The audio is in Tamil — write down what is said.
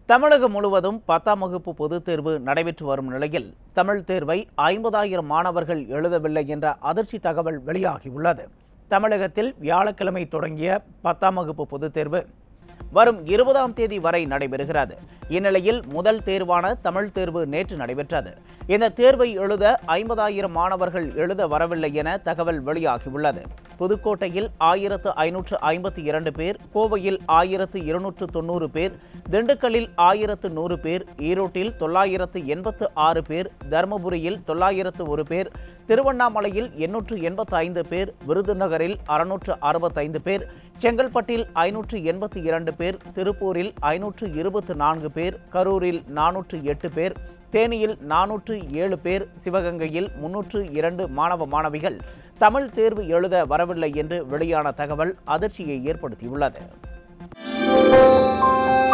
தமிழகம் முழுவதும் பத்தாம் வகுப்பு பொதுத் தேர்வு நடைபெற்று வரும் நிலையில் தமிழ் தேர்வை ஐம்பதாயிரம் மாணவர்கள் எழுதவில்லை என்ற அதிர்ச்சி தகவல் வெளியாகியுள்ளது தமிழகத்தில் வியாழக்கிழமை தொடங்கிய பத்தாம் வகுப்பு பொதுத் தேர்வு வரும் இருபதாம் தேதி வரை நடைபெறுகிறது இந்நிலையில் முதல் தேர்வான தமிழ் தேர்வு நேற்று நடைபெற்றது இந்த தேர்வை எழுத ஐம்பதாயிரம் மாணவர்கள் எழுத வரவில்லை என தகவல் வெளியாகியுள்ளது புதுக்கோட்டையில் ஆயிரத்து ஐநூற்று ஐம்பத்தி இரண்டு பேர் கோவையில் ஆயிரத்து இருநூற்று தொண்ணூறு பேர் திண்டுக்கல்லில் ஆயிரத்து நூறு பேர் ஈரோட்டில் தொள்ளாயிரத்து எண்பத்து ஆறு பேர் தருமபுரியில் தொள்ளாயிரத்து ஒரு பேர் திருவண்ணாமலையில் எண்ணூற்று எண்பத்தி ஐந்து பேர் விருதுநகரில் அறுநூற்று அறுபத்தைந்து பேர் செங்கல்பட்டில் ஐநூற்று எண்பத்தி இரண்டு பேர் திருப்பூரில் ஐநூற்று இருபத்து நான்கு பேர் கரூரில் நானூற்று எட்டு பேர் தேனியில் நானூற்று ஏழு பேர் சிவகங்கையில் முன்னூற்று இரண்டு மாணவ மாணவிகள் தமிழ் தேர்வு எழுத வரவில்லை என்று வெளியான தகவல் அதிர்ச்சியை ஏற்படுத்தியுள்ளது